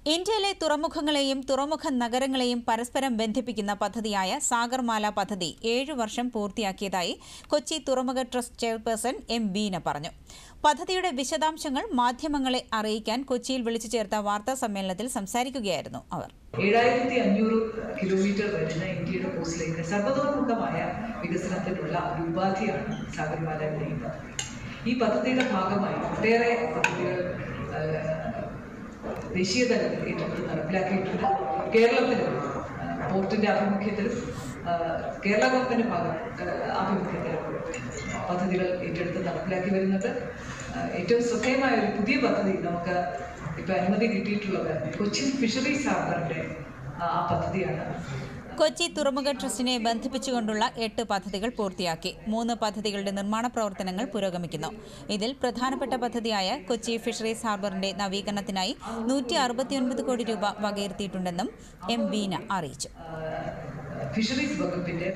ഇന്ത്യയിലെ തുറമുഖങ്ങളെയും തുറമുഖ നഗരങ്ങളെയും പരസ്പരം ബന്ധിപ്പിക്കുന്ന പദ്ധതിയായ സാഗർമാല പദ്ധതി ഏഴു വർഷം പൂർത്തിയാക്കിയതായി കൊച്ചി തുറമുഖ ട്രസ്റ്റ് ചെയർപേഴ്സൺ എം ബീന പറഞ്ഞു പദ്ധതിയുടെ വിശദാംശങ്ങൾ മാധ്യമങ്ങളെ അറിയിക്കാൻ കൊച്ചിയിൽ വിളിച്ചു ചേർത്ത വാർത്താ സമ്മേളനത്തിൽ സംസാരിക്കുകയായിരുന്നു അവർ ഏഴായിരത്തി അഞ്ഞൂറ് കിലോമീറ്റർ വരുന്ന ഇന്ത്യയുടെ കോസ്റ്റ് ലൈനിന് സർവതോന്മുഖമായ വികസനത്തിനുള്ള ഒരു ഉപാധിയാണ് സാഗർമാല എന്ന ഈ പദ്ധതി ഈ പദ്ധതിയുടെ ഭാഗമായി ഒട്ടേറെ പദ്ധതികൾ ആ, ദേശീയ തലത്തിൽ ഏറ്റെടുത്ത് നടപ്പിലാക്കിയിട്ടുണ്ട് കേരളത്തിലും ആ, പോർട്ടിന്റെ ആഭിമുഖ്യത്തിലും ആ, കേരള ഗവൺമെന്റ് ഭാഗം ആ, ആഭിമുഖ്യത്തിലും പദ്ധതികൾ ഏറ്റെടുത്ത് നടപ്പിലാക്കി വരുന്നുണ്ട് ആ, ഏറ്റവും ശ്രദ്ധേയമായ ഒരു പുതിയ പദ്ധതി നമുക്ക് ഇപ്പൊ അനുമതി കിട്ടിയിട്ടുള്ളത് കൊച്ചിൻ ഫിഷറീസ് ഹാർബറിന്റെ ആ ആ പദ്ധതിയാണ് കൊച്ചി തുറമുഖ ട്രസ്റ്റിനെ ബന്ധിപ്പിച്ചുകൊണ്ടുള്ള എട്ട് പദ്ധതികൾ പൂർത്തിയാക്കി മൂന്ന് പദ്ധതികളുടെ നിർമ്മാണ പ്രവർത്തനങ്ങൾ പുരോഗമിക്കുന്നു ഇതിൽ പ്രധാനപ്പെട്ട പദ്ധതിയായ കൊച്ചി ഫിഷറീസ് ഹാർബറിന്റെ നവീകരണത്തിനായി നൂറ്റി അറുപത്തിയൊൻപത് കോടി രൂപ വകയിരുത്തിയിട്ടുണ്ടെന്നും എം ബീന അറിയിച്ചു ആ, ഫിഷറീസ് വകുപ്പിന്റെ